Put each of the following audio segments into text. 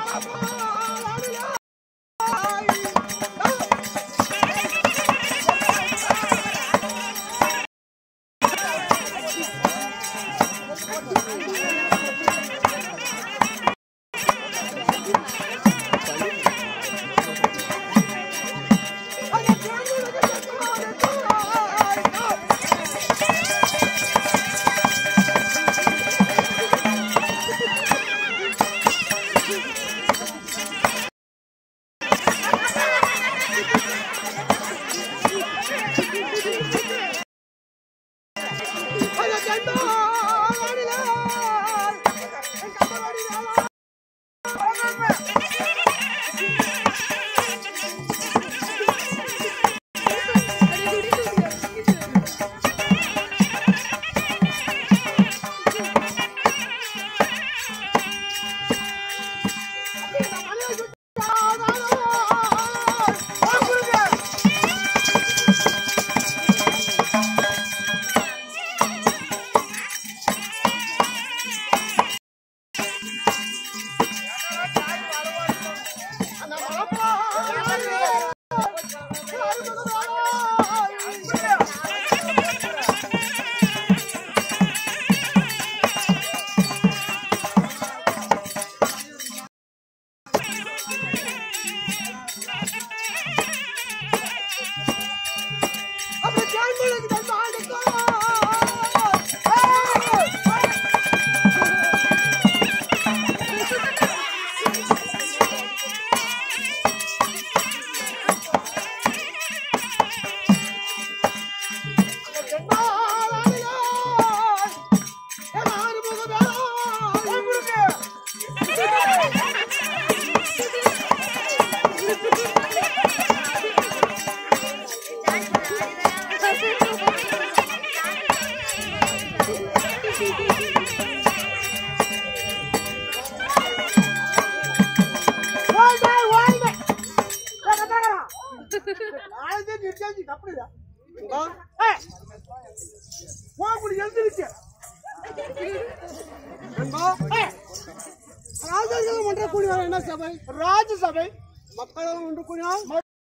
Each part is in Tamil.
ராஜர்களும் ஒன்று கூடினார் என்ன சபை ராஜசபை மக்களும் ஒன்று கூடினால்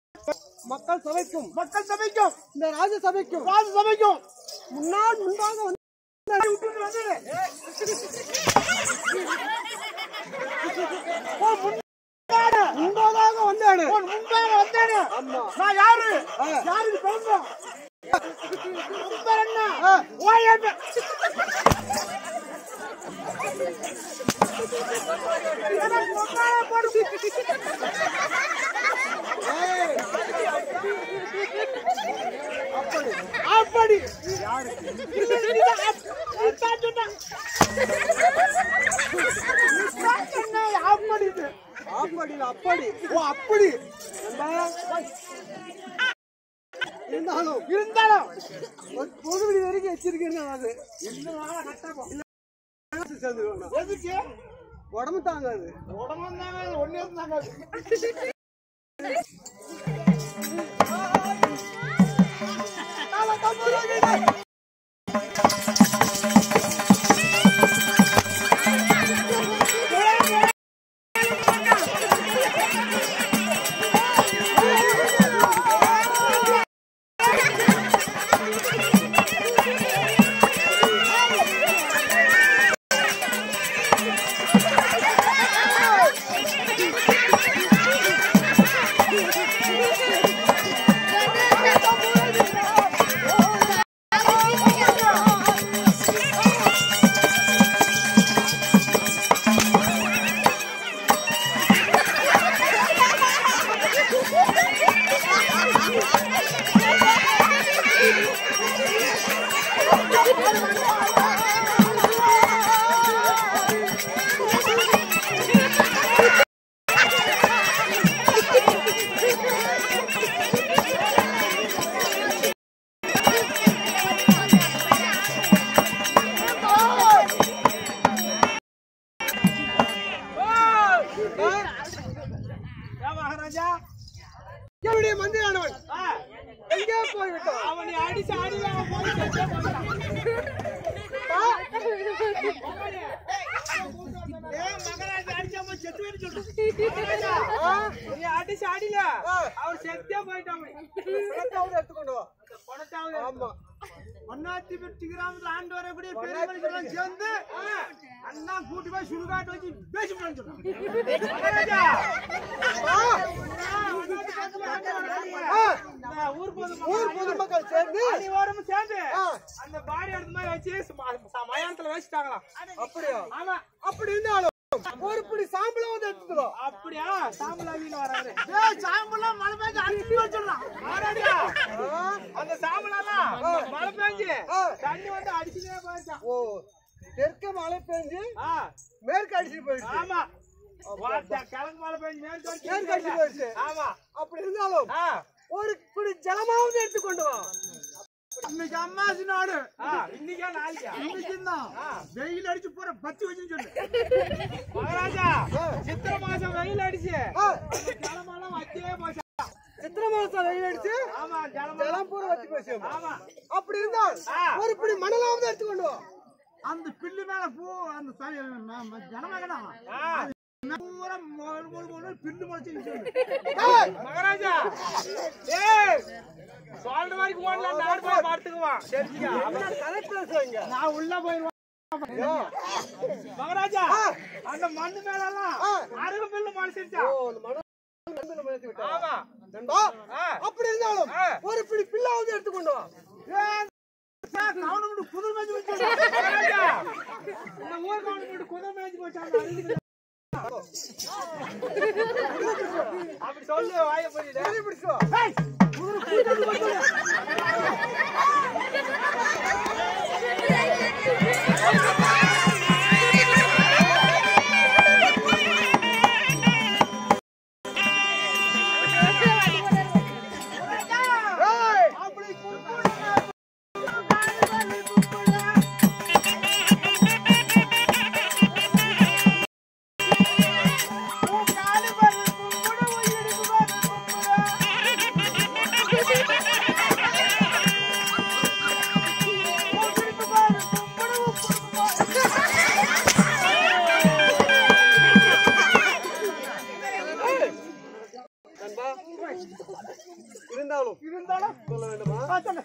மக்கள் சபைக்கும் மக்கள் சபைக்கும் இந்த ராஜ சபைக்கும் ராஜசபைக்கும் முன்னாள் முன்பாக வந்து விட்டுட்டு வந்தது உன் முன்னாடி முன்பதாக வந்தானு உன் முன்பாக வந்தேனே ஆமா நான் யாரு ஆ. யாருக்கு பிறந்தோம் உன் பேர் என்ன ஓயன் எனக்கு முன்னாலே போடு. ஏய், அப்படி இல்லை, நீதான் அப்- நீதான் சொன்ன. நீதான் சொன்ன, அப்படி இது. அப்படி இல்ல, அப்படி ஓ அப்படி நண்பா, இருந்தாலும் இருந்தாலும் ஒரு பொதுவெளி வரைக்கும் வச்சிருக்கேன்னு அது இந்த நாளை கட்டப்போம் சேர்ந்துக்கணும் எதுக்கு உடம்பு தாங்காது உடம்பு தாங்க ஒன்னே தாங்க மகாராஜா என்னுடைய மந்திரானவன் எங்கே போய்விட்டான் அவனை அடிச்சு அடி அவன் போய் செத்தே போயிட்டான். ஏன் மகாராஜா அடிச்சா போய் செத்து நீ அடிச்சு அடில அவர் செத்தே போயிட்டான் பணத்தாவது எடுத்துக்கொண்டு வா பணத்தாவது ஆமா ஒன்னாத்தி பெட்டி கிராமத்துல ஆண்டு வரக்கூடிய பெரிய மனுஷன் சேர்ந்து அண்ணா கூட்டி போய் சுடுகாட்டு வச்சு பேசி முடிஞ்சிடும் மகாராஜா ஆ, ஊர் பொது ஊர் பொதுமக்கள் சேர்ந்து அனைவரும் சேர்ந்து ஆ, அந்த பாடி எடுத்து மாதிரி வச்சு சம- ச- மயானத்துல வச்சுட்டாங்களாம் அப்படியா ஆமா அப்படி இருந்தாலும் ஒரு பிடி சாம்பலாவது எடுத்துக்கிறோம் அப்படியா சாம்பலாவின்னு வராரு ஏய் சாம்பலாம் மழை பெஞ்சு அடிச்சு வச்சிடலாம் மகாராஜா அந்த சாம்பலாம் மழை பெஞ்சு ஆ. தண்ணி வந்து அடிச்சுட்டே போயிடுச்சான் ஓ தெற்க மழை பெஞ்சு ஆ மேற்கு அடிச்சு போயிடுச்சு ஆமா வார்த்தை கிழங்கு மழை பெஞ்சு மேற்கு மேற்கு அடிச்சு அடிச்சு போயிடுச்சு ஆமா அப்படி இருந்தாலும் ஆ ஒரு பிடி ஜலமாவது எடுத்துக்கொண்டு வா இன்னைக்கு அம்மாசி நாடு இன்னைக்கா நாளைக்கா இன்னைக்கு தான் வெயில் அடிச்சு போற பத்தி வச்சுன்னு சொல்லு மகாராஜா சித்திர மாசம் வெயில் அடிச்சு ஆ, ஜலமெல்லாம் வச்சே போச்சு சித்திரை மாசம் வெயில் அடிச்சு ஆமா ஜலம் ஜலம் பூரா வச்சு பேசியோம் ஆமா அப்படி இருந்தால் ஆ. ஒரு பிடி மணலாவது எடுத்துக்கொண்டு வா அந்த பில்லு மேல பூ அந்த ஜனமகனா பூரா மொழு மொழு மொழு பில்லு முளைச்சு ஏய், மகாராஜா ஏய் சொல்ற வரைக்கும் ஓடல நாடு போய் பார்த்துக்குவான் தெரிஞ்சுக்க அவனால கரெக்ட் பேசுவாங்க நான் உள்ள போயிருவேன் மகாராஜா அந்த மண்ணு மேலலாம் ஆ. அருகு பில்லு முளைச்சிருச்சா ஓ, அந்த மணல் நண்பனை மறைத்து விட்டான். ஆமா நண்பா, ஆ. அப்படி இருந்தாலும் ஆ. ஒரு பிடி பில்லாவது எடுத்துக்கொண்டு வா கவனம் குதிரை மேய்ச்சி போச்சு மகாராஜா இந்த ஊர் கவனம் குதிரை மேய்ச்சி போச்சாங்க அப்படி சொல்லு வாய புரியுது சரி, பிடிச்சு வா. ஏய், அப்படி நண்பா, இருந்தாலும் இருந்தாலும் சொல்ல வேண்டுமா ஆ, சொல்லு.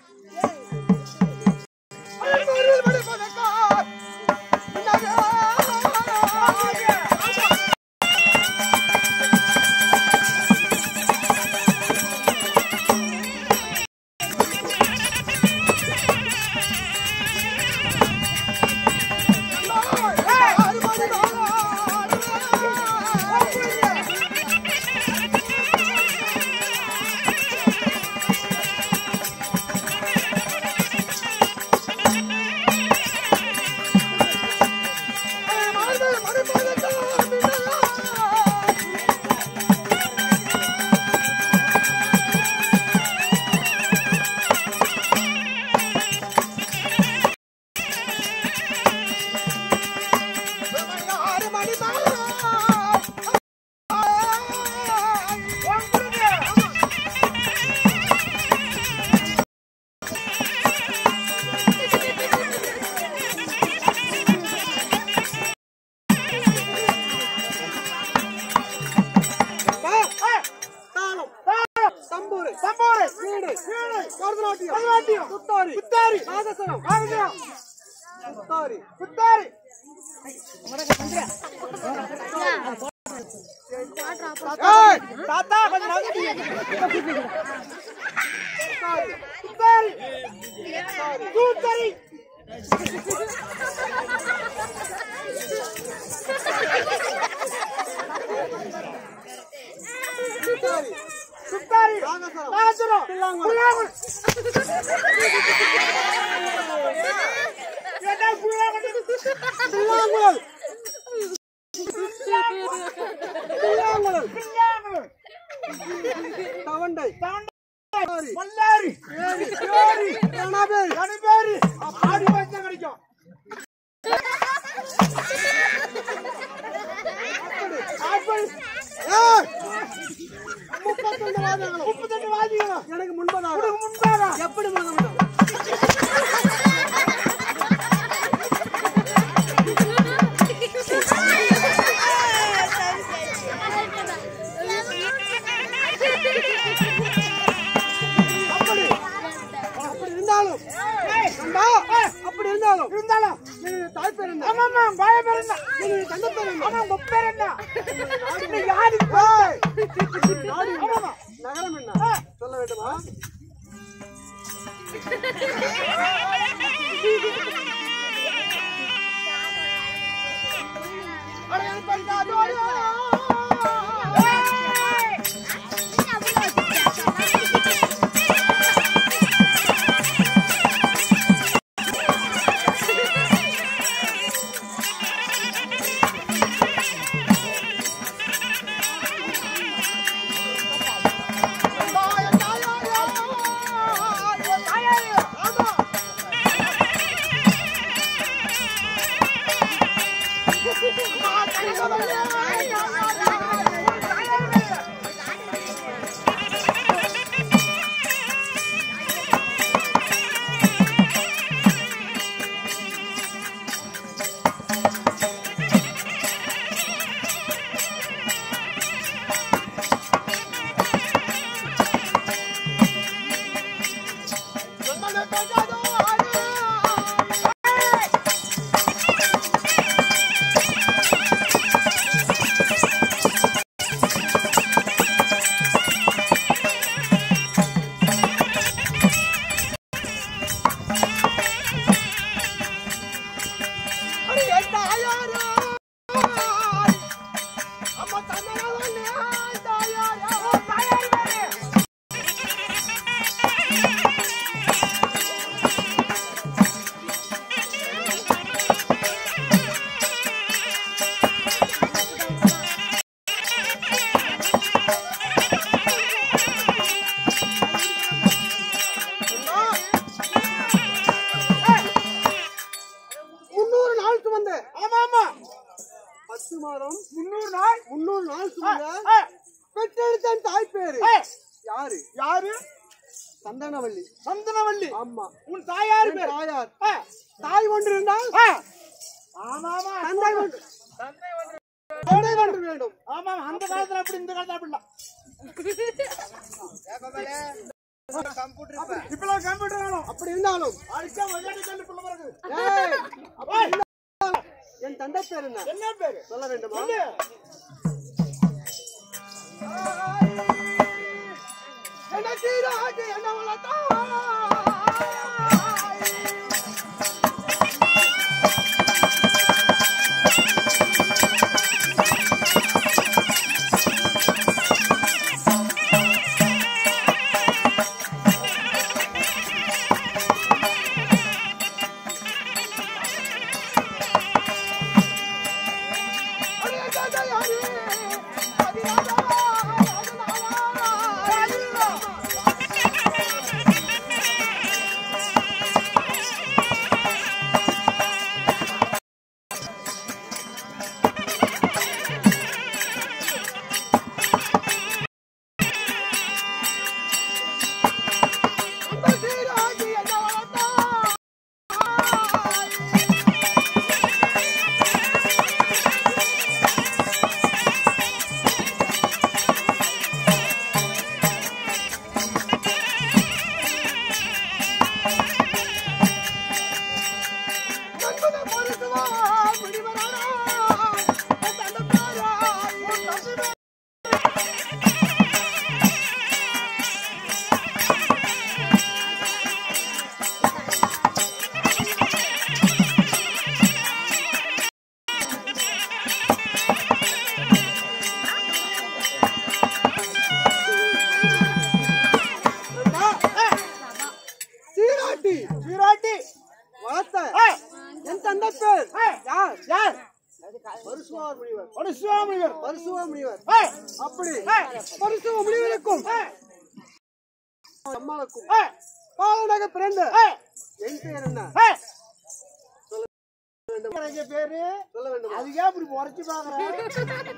தாளம் சம்பூரு சம்போரு. வீடு வீடு. பரதநாட்டியம் பரதநாட்டியம். குத்தாரி குத்தாரி. நாதஸ்வரம் நாதஸ்வரம். குத்தாரி குத்தாரி. ஏய், தாத்தா கொஞ்சம் நகர்த்தி. குத்தாரி குத்தாரி. கூத்தரி. குத்தாரி குத்தாரி. நாதஸ்வரம் நாதஸ்வரம். பில்லாங்குழல். புல்லாங்குழல். என்ன புல்லாங்குழல்? பில்லாங்குழல் பில்லாங்குழல் புல்லாங்குழல். தவண்டை தவண்டை. வல்லாரி. ஏரி. ஏரி. கணபேரி கணிப்பேரி. ஆடி வச்சா கிடைக்கும் ஆப்பிள். ஏய், முப்பத்தொன்று வாதங்களும் முப்பத்தெட்டு வாதிகளும் எனக்கு முன்பதாக உனக்கு முன்பாக எப்படி முழங்கணும் இருந்தாலும் இருந்தாலும் என்னுடைய தாய் பேர் என்ன ஆமா ஆமா பாய பேர் என்ன என்னுடைய தந்தை பேர் என்ன ஆமா உங்க பேர் என்ன நீ யாருக்கு ஏய், நாடு என்ன? ஆமா. நகரம் என்ன சொல்ல வேண்டுமா அடையாளம் பறிக்காதோடு. முன்னூறு நாள் சுமந்த ஆமா ஆமா பத்து மாதம் முன்னூறு நாள் முன்னூறு நாள் சுமந்த ஆ, பெற்றெடுத்த தாய் பேரு ஆ, யாரு யாரு சந்தனவல்லி சந்தனவல்லி ஆமா உன் தாயாரு என் பேர் தாயார் ஆ, தாய் ஒன்று இருந்தால் ஆ. ஆமா ஆமா தந்தை ஒன்று தந்தை ஒன்று. தந்தை ஒன்று வேண்டும் ஆமா ஆமா, அந்த காலத்துல அப்படி இந்த காலத்துல அப்படி இல்ல இப்பெல்லாம் கம்ப்யூட்டர் வேணும் அப்படி இருந்தாலும் அடிச்சா விளையாட்டு கண்டு பிள்ளை பிறகு ஏய், அப்படி இருந்தாலும் என் தந்தை பேர் என்ன என்ன பேரு சொல்ல வேண்டுமா சொல்லு. எனக்கு ராஜு என்ன வளர்த்தா சீராட்டி சீராட்டி வளர்த்த ஆ, என் தந்தை பேர் ஆ, யார் யார் பரசுவார் முனிவர் ஒரு சிவாமணிவர் பரசுவ முனிவர் ஆ, அப்படி ஆ, பரசுவ முனிவருக்கும் ஆ, அம்மாவுக்கும் ஆ, பாலனாக பிறந்த ஆ, என் பேர் என்ன ஆ. வேண்டும் எனக்கு பேரு சொல்ல வேண்டும் அதுக்கே அப்படி உரைச்சு பாக்குறேன்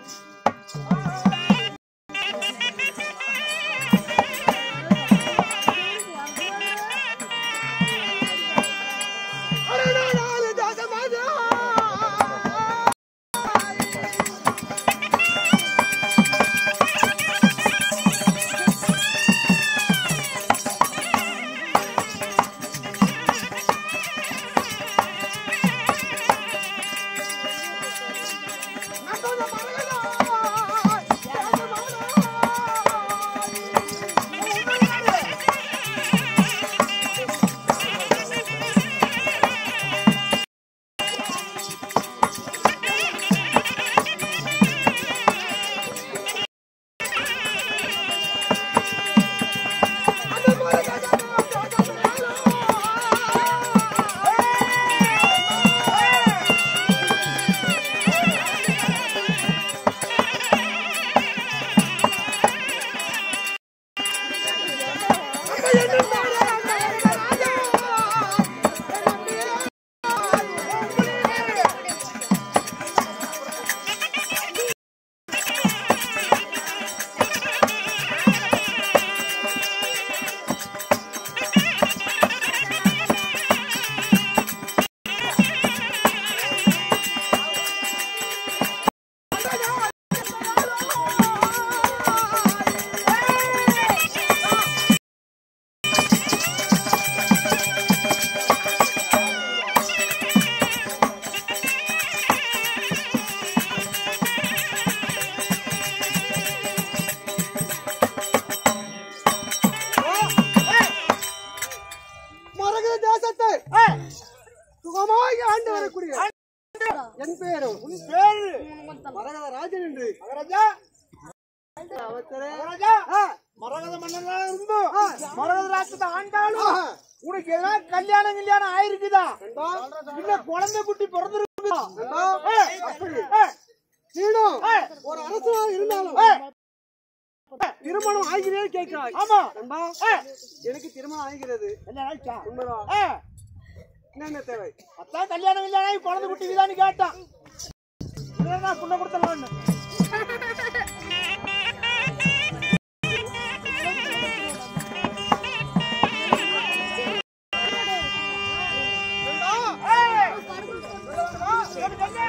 ஆ அமைச்சரே மகாராஜா ஆ, மரகத மன்னனா இருந்தும் ஆ. மரகத ராசத்தை ஆண்டாலும் ஆஹா. உனக்கு ஏதாவது கல்யாணம் கல்யாணம் ஆயிருக்குதா நண்பா, இல்ல குழந்தை குட்டி பிறந்திருக்குதா நண்பா, ஏய், அப்படி ஏய், நீனும் ஏய், ஒரு அரசனா இருந்தாலும் ஏய், திருமணம் ஆகிறே கேட்கிறாய் ஆமா நண்பா ஏய், எனக்கு திருமணம் ஆகிறது என்ன ஆயிடுச்சா உண்மைதான் ஏய், என்னென்ன தேவை அதான் கல்யாணம் கல்யாணம் ஆகி குழந்தை குட்டி இதான்னு கேட்டான் இல்லைன்னா புண்ணை கொடுத்துடலான்னு ஏய், சொல்லு, சொல்லு.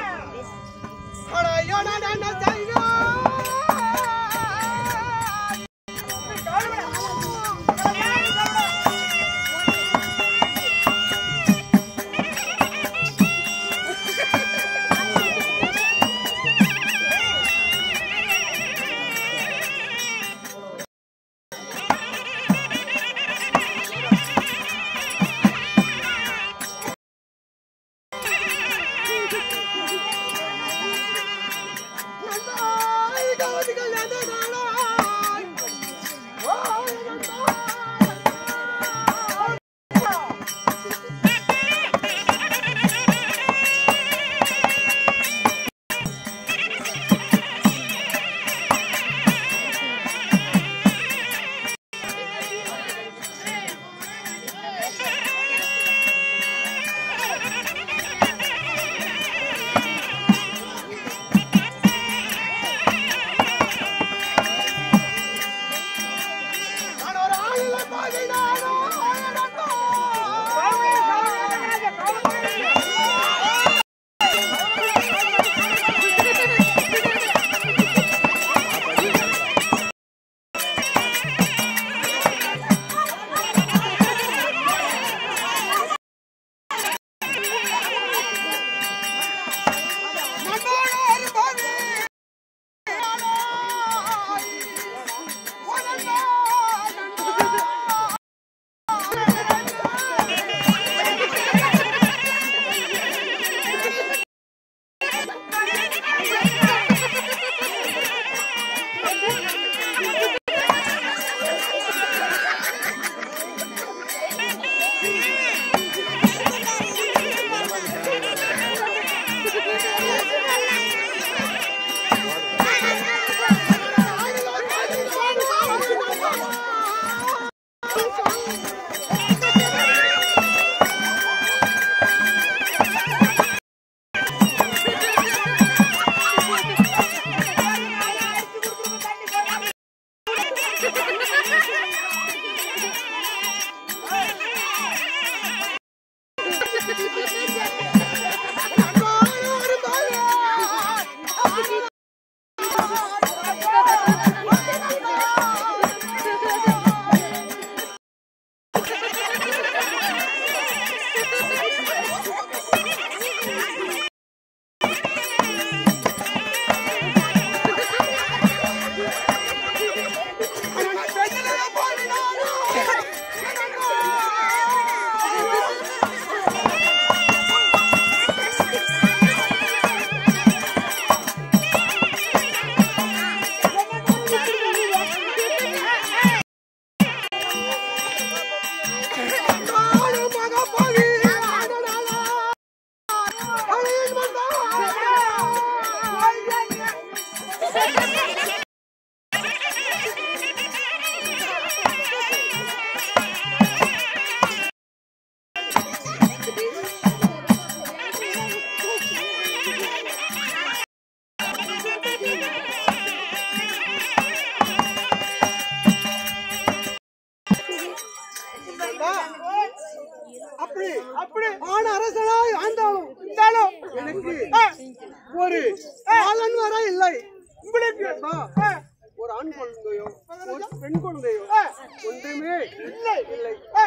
அப்படி அப்படி ஆன அரசனாய் ஆண்டாலும் இருந்தாலும் எனக்கு ஆ, ஒரு காலன் வர இல்லை உங்களுக்கு பா, ஆ, ஒரு ஆண் குழந்தையோ ஒரு பெண் குழந்தையோ ஆ, ஒன்றுமே இல்லை இல்லை ஆ,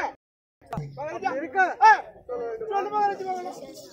அப்படி இருக்க ஆ, சொல்ல வேண்டும். சொல்லு மகாராஜி மகளே.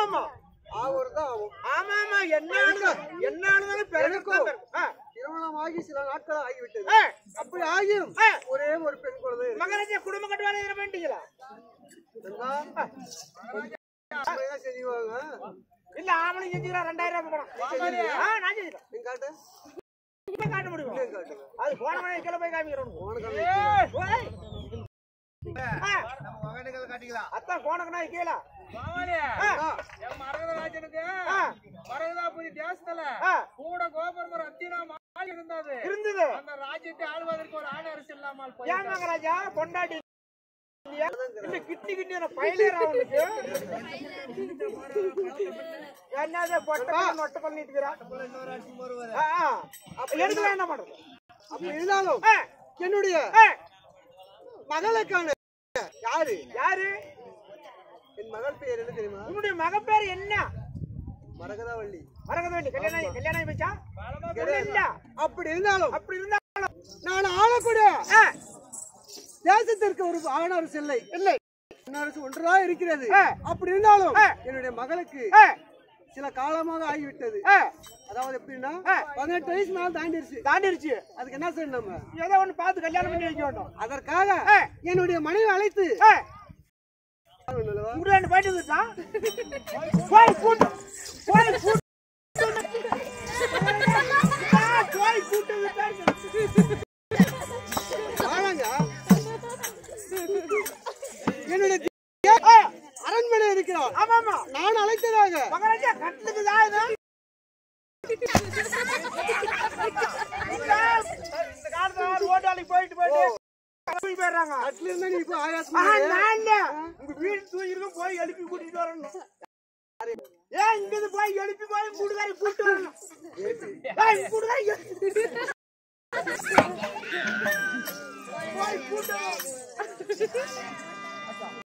ஆமா ஆகுறது தான் ஆகும் ஆமா ஆமா என்ன ஆளுதான் என்ன ஆளுதாலும் பிறக்கும் திருமணம் ஆகி சில நாட்கள் ஆகிவிட்டது ஆ. அப்படி ஆகியும் ஆ. ஒரே ஒரு பெண் குழந்தை இருக்கு. மகாராஜா குடும்ப கட்டுவாங்க இதில் வேண்டிங்களா என்ன? அப்படிதான் செய்வாங்க இல்ல ஆமணி செஞ்சுக்கிறா ரெண்டாயிரம் ரூபாய் பணம் ஆ, நான் செஞ்சுக்கிறேன் நீங்க காட்டு இப்ப காட்ட முடியும் நீங்க காட்டுங்க அது போன மணி கீழே போய் காமிக்கிறோம் உனக்கு ஏய், ஓய். ஆ, மகனுக்கு காட்டிக்கலாம் அத்தான் போனக்குனா கீழே ஆ. என் மரகதராஜனுக்கு ஆ, மரகதாபுரி தேசத்துல ஆ, கூட கோபுரம் அத்தினா மால் இருந்தது இருந்தது அந்த ராஜ்யத்தை ஆளுவதற்கு ஒரு ஆண் அரசு இல்லாமல் ஏன் போயிட்டார். மகாராஜா பொண்டாட்டி இல்லையா? இல்ல கிட்டி கிட்டி பயலேரா அவனுக்கு என்னது பொட்டை நொட்டை பண்ணிட்டு இருக்கிறான் எடுக்கலாம் என்ன பண்றது அப்படி இருந்தாலும் ஆ, என்னுடைய ஆ, மகளுக்கான யாரு யாரு என் மகள் பெயர் என்ன தெரியுமா உன்னுடைய மக பேர் என்ன மரகதாவள்ளி மறக்க வேண்டிய கல்யாணம் கல்யாணம் ஆகி வச்சா இல்ல அப்படி இருந்தாலும் அப்படி இருந்தா நான் ஆளக்கூடிய ஆ, தேசத்திற்கு ஒரு ஆணரசு இல்லை இல்லை அரசு ஒன்றுதான் இருக்கிறது ஆ. அப்படி இருந்தாலும் ஆ. என்னுடைய மகளுக்கு ஆ, சில காலமாக ஆகிவிட்டது ஆ, அதாவது எப்படின்னா ஆ. பதினெட்டு வயசு மேல தாண்டிருச்சு தாண்டிருச்சு அதுக்கு என்ன செய்யணும் நம்ம ஏதோ ஒண்ணு பார்த்து கல்யாணம் பண்ணி வைக்க வேண்டும் அதற்காக ஆ. என்னுடைய மனைவி அழைத்து ஆ, அல்லவா? உங்க ரெண்டு போயிட்டு வந்துட்டான் போய் கூட்டு போய் கூட்டு ஆ, போய் கூட்டு விட்டாரு. வாழாங்க என்னுடைய ஆ, அரண்மனை இருக்கிறார் ஆமா ஆமா நான் அழைத்ததாக மகாராஜா கட்டுக்கு தான் இது இந்த காலத்துல ஆள் ஓட்டாளிக்கு போயிட்டு போயிட்டு தூக்கி போயிடுறாங்க கட்டில இருந்தா நீ இப்ப ஆயாசமா ஆஹா, இரு. நான் இல்ல. உங்க வீடு தூக்கிருக்கும் போய் எழுப்பி கூட்டிட்டு வரணும் ஏன் இங்க இருந்து போய் எழுப்பி போய் கூடுதாரி கூட்டு வரணும் ஏய், கூடுதாரி எழுப்பி- போய் கூட்டு வரணும்.